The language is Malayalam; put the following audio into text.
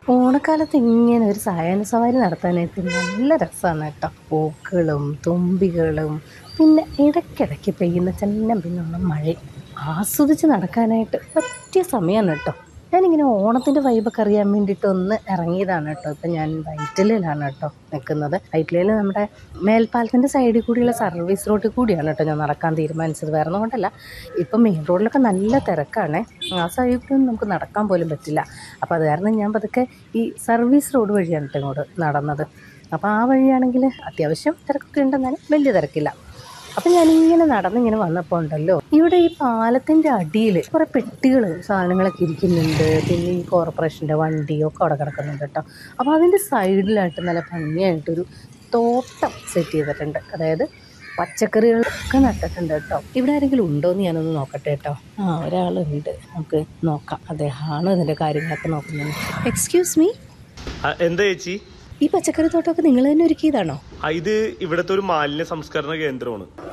ഓണക്കാലത്ത് ഇങ്ങനെ ഒരു സായാഹ്ന സവാരി നടത്താനായിട്ട് നല്ല രസമാണ് കേട്ടോ പൂക്കളും തുമ്പികളും പിന്നെ ഇടയ്ക്കിടയ്ക്ക് പെയ്യുന്ന ചെന്നം പിന്നുള്ള മഴയും ആസ്വദിച്ച് നടക്കാനായിട്ട് പറ്റിയ സമയമാണ് കേട്ടോ ഞാനിങ്ങനെ ഓണത്തിൻ്റെ വൈബൊക്കെ അറിയാൻ വേണ്ടിയിട്ട് ഒന്ന് ഇറങ്ങിയതാണ് കേട്ടോ ഇപ്പം ഞാൻ വൈറ്റിലയിലാണ് കേട്ടോ നിൽക്കുന്നത് വൈറ്റിലയിൽ നമ്മുടെ മേൽപ്പാലത്തിൻ്റെ സൈഡിൽ കൂടിയുള്ള സർവീസ് റോഡിൽ കൂടിയാണ് കേട്ടോ ഞാൻ നടക്കാൻ തീരുമാനിച്ചത് വേറെ ഒന്നും കൊണ്ടല്ല ഇപ്പം മെയിൻ റോഡിലൊക്കെ നല്ല തിരക്കാണ് ആ സൈഡിലൊന്നും നമുക്ക് നടക്കാൻ പോലും പറ്റില്ല അപ്പോൾ അത് കാരണം ഞാൻ പതുക്കെ ഈ സർവീസ് റോഡ് വഴിയാണ് കേട്ടോ ഇങ്ങോട്ട് നടന്നത് അപ്പോൾ ആ വഴിയാണെങ്കിൽ അത്യാവശ്യം തിരക്കൊക്കെ ഉണ്ടെന്നാലും വലിയ തിരക്കില്ല അപ്പം ഞാനിങ്ങനെ നടന്നിങ്ങനെ വന്നപ്പോൾ ഉണ്ടല്ലോ ഇവിടെ ഈ പാലത്തിൻ്റെ അടിയിൽ കുറേ പെട്ടികൾ സാധനങ്ങളൊക്കെ ഇരിക്കുന്നുണ്ട് പിന്നെ ഈ കോർപ്പറേഷൻ്റെ വണ്ടിയൊക്കെ അവിടെ കിടക്കുന്നുണ്ട് കേട്ടോ അപ്പോൾ അതിൻ്റെ സൈഡിലായിട്ട് നല്ല ഭംഗിയായിട്ടൊരു തോട്ടം സെറ്റ് ചെയ്തിട്ടുണ്ട് അതായത് പച്ചക്കറികളൊക്കെ നട്ടിട്ടുണ്ട് കേട്ടോ ഇവിടെ ആരെങ്കിലും ഉണ്ടോ എന്ന് ഞാനൊന്ന് നോക്കട്ടെ കേട്ടോ ആ ഒരാളുണ്ട് നമുക്ക് നോക്കാം അദ്ദേഹമാണ് ഇതിൻ്റെ കാര്യങ്ങളൊക്കെ നോക്കുന്നത് എക്സ്ക്യൂസ് മീ ആ, എന്താ ചേച്ചി ഈ പച്ചക്കറി തോട്ടമൊക്കെ നിങ്ങൾ തന്നെ ഒരുക്കിയതാണോ ആ, ഇത് ഇവിടുത്തെ ഒരു മാലിന്യ സംസ്കരണ കേന്ദ്രമാണ്